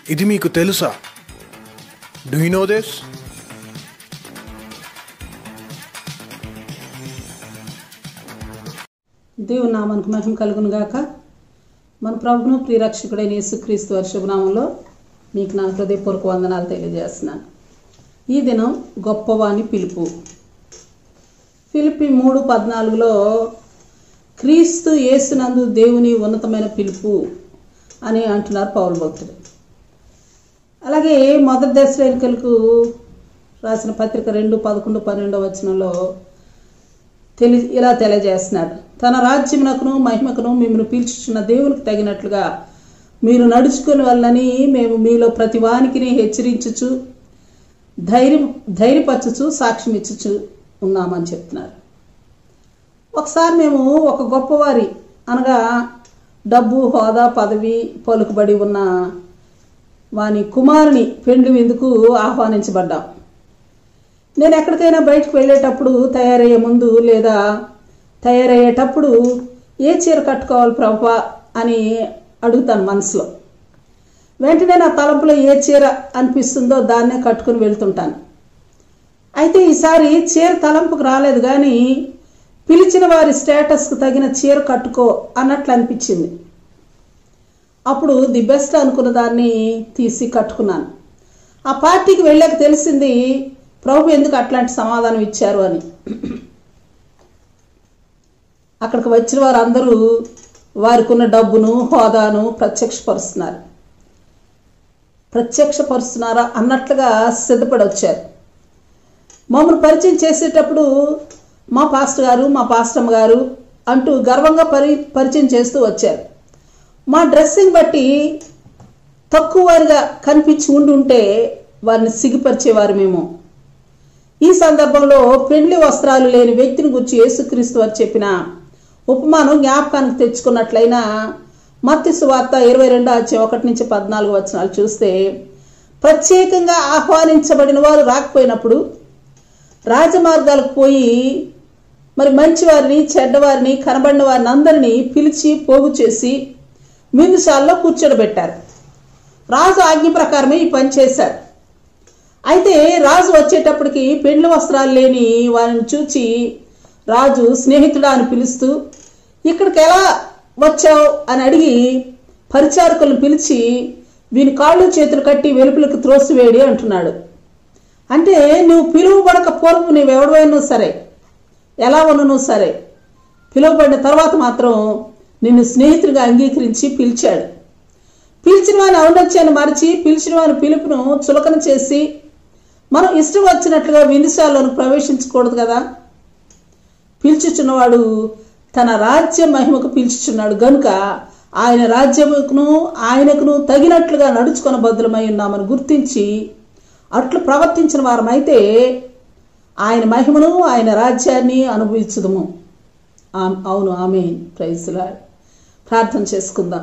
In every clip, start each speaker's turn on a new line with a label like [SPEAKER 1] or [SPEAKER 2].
[SPEAKER 1] ఇది మీకు తెలుసా డూ యూ నో దిస్
[SPEAKER 2] దేవుని నామానికి మహిమ కలుగును గాక మన ప్రభును ప్రియరక్షకుడైన యేసుక్రీస్తు వారి శుభనామంలో మీకు నా హృదయపూర్వక వందనాలు తెలియజేస్తున్నాను ఈ దినం గొప్పవాని పిలుపు ఫిలిపి మూడు పద్నాలుగులో క్రీస్తు యేసునందు దేవుని ఉన్నతమైన పిలుపు అని అంటున్నారు పౌరు భక్తుడు అలాగే మొదటి దశలైనకలకు రాసిన పత్రిక రెండు పదకొండు పన్నెండో వచనంలో తెలి ఇలా తెలియజేస్తున్నాడు తన రాజ్యమునకును మహిమకును మిమ్మల్ని పీల్చుచున్న దేవునికి తగినట్లుగా మీరు నడుచుకుని వల్లని మేము మీలో ప్రతి వానికి హెచ్చరించుచు ధైర్యం ధైర్యపరచుచు సాక్ష్యం ఇచ్చుచు ఉన్నామని చెప్తున్నారు ఒకసారి మేము ఒక గొప్పవారి అనగా డబ్బు హోదా పదవి పలుకుబడి ఉన్న వాని కుమారుని పెండ్లి విందుకు ఆహ్వానించబడ్డాం నేను ఎక్కడికైనా బయటకు వెళ్ళేటప్పుడు తయారయ్యే ముందు లేదా తయారయ్యేటప్పుడు ఏ చీర కట్టుకోవాలి ప్రభా అని అడుగుతాను మనసులో వెంటనే నా తలంపులో ఏ చీర అనిపిస్తుందో దాన్నే కట్టుకుని వెళ్తుంటాను అయితే ఈసారి చీర తలంపుకు రాలేదు కానీ పిలిచిన వారి స్టేటస్కు తగిన చీర కట్టుకో అన్నట్లు అనిపించింది అప్పుడు ది బెస్ట్ అనుకున్న దాన్ని తీసి కట్టుకున్నాను ఆ పార్టీకి వెళ్ళాక తెలిసింది ప్రభు ఎందుకు అట్లాంటి సమాధానం ఇచ్చారు అని అక్కడికి వచ్చిన వారందరూ వారికి ఉన్న డబ్బును హోదాను ప్రత్యక్షపరుస్తున్నారు ప్రత్యక్షపరుస్తున్నారా అన్నట్లుగా సిద్ధపడి వచ్చారు మమ్మల్ని పరిచయం చేసేటప్పుడు మా పాస్టర్ గారు మా పాస్టమ్ గారు అంటూ గర్వంగా పరి పరిచయం చేస్తూ వచ్చారు మా డ్రెస్సింగ్ బట్టి తక్కువ వారిగా కనిపించి ఉండి ఉంటే వారిని సిగ్గుపరిచేవారు మేము ఈ సందర్భంలో పెండ్లి వస్త్రాలు లేని వ్యక్తిని గురించి యేసుక్రీస్తు వారు చెప్పిన ఉపమానం జ్ఞాపకానికి తెచ్చుకున్నట్లయినా మత్తి సువార్త ఇరవై రెండు అధ్యాయం ఒకటి నుంచి పద్నాలుగు వచనాలు చూస్తే ప్రత్యేకంగా ఆహ్వానించబడిన వారు రాకపోయినప్పుడు రాజమార్గాలకు పోయి మరి మంచివారిని చెడ్డవారిని కనబడిన వారిని అందరినీ పిలిచి పోగు చేసి మిందుశాలలో కూర్చోబెట్టారు రాజు ఆజ్ఞ ప్రకారమే ఈ పని చేశారు అయితే రాజు వచ్చేటప్పటికి పెండ్లి వస్త్రాలు లేని వారిని చూచి రాజు స్నేహితుడా అని పిలుస్తూ ఇక్కడికి ఎలా వచ్చావు అని అడిగి పరిచారకులను పిలిచి వీని కాళ్ళు చేతులు కట్టి వెలుపులకు త్రోసివేడి అంటున్నాడు అంటే నువ్వు పిలువబడక పూర్వం నువ్వు ఎవడవైనా సరే ఎలా ఉన్నను సరే పిలువబడిన తర్వాత మాత్రం నిన్ను స్నేహితుడిగా అంగీకరించి పిలిచాడు పిలిచిన వాని ఔన్నత్యాన్ని మరిచి పిలిచిన వాని పిలుపును చులకన చేసి మనం ఇష్టం వచ్చినట్లుగా వినిశాలను ప్రవేశించకూడదు కదా పిలుచుచున్నవాడు తన రాజ్య మహిమకు పిలుచుచున్నాడు గనుక ఆయన రాజ్యముకును ఆయనకును తగినట్లుగా నడుచుకొని బద్దులమై ఉన్నామని గుర్తించి అట్లు ప్రవర్తించిన వారమైతే ఆయన మహిమను ఆయన రాజ్యాన్ని అనుభవించుదము ఆమ్- అవును ఆమె ప్రైజ్లా ప్రార్థన చేసుకుందాం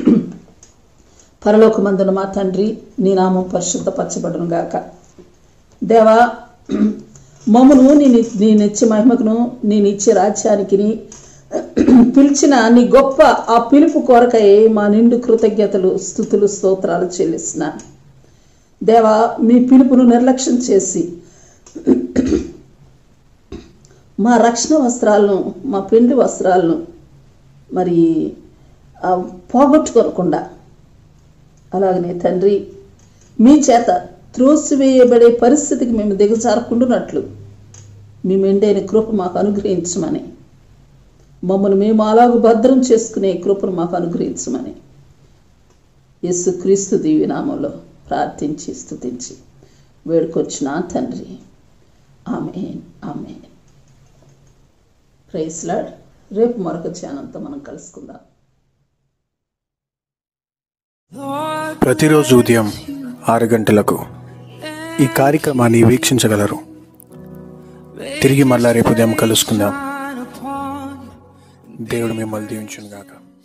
[SPEAKER 2] పరలోకమందున మా తండ్రి నీ నామం పరిశుద్ధపరచబడును గాక దేవా మమ్మను నేను నేనిచ్చే మహిమకును నేను ఇచ్చే రాజ్యానికి పిలిచిన నీ గొప్ప ఆ పిలుపు కొరకై మా నిండు కృతజ్ఞతలు స్థుతులు స్తోత్రాలు చెల్లిస్తున్నాను దేవా మీ పిలుపును నిర్లక్ష్యం చేసి మా రక్షణ వస్త్రాలను మా పెండ్లి వస్త్రాలను మరి ఆ, పోగొట్టుకోకుండా అలాగనే తండ్రి మీ చేత త్రోసివేయబడే పరిస్థితికి మేము దిగజారకుండునట్లు మీ మెండైన కృప మాకు అనుగ్రహించమని మమ్మల్ని మేము అలాగూ భద్రం చేసుకునే కృపను మాకు అనుగ్రహించమని యేసు క్రీస్తు దీవినామంలో ప్రార్థించి స్తుతించి వేడుకొచ్చిన తండ్రి ఆమె ఆమె ప్రైస్లాడ్ రేపు మరొక ఛానల్తో మనం కలుసుకుందాం
[SPEAKER 1] ప్రతిరోజు ఉదయం ఆరు గంటలకు ఈ కార్యక్రమాన్ని వీక్షించగలరు తిరిగి మళ్ళా రేపు ఉదయం కలుసుకుందాం దేవుడు మిమ్మల్ని దీవించును గాక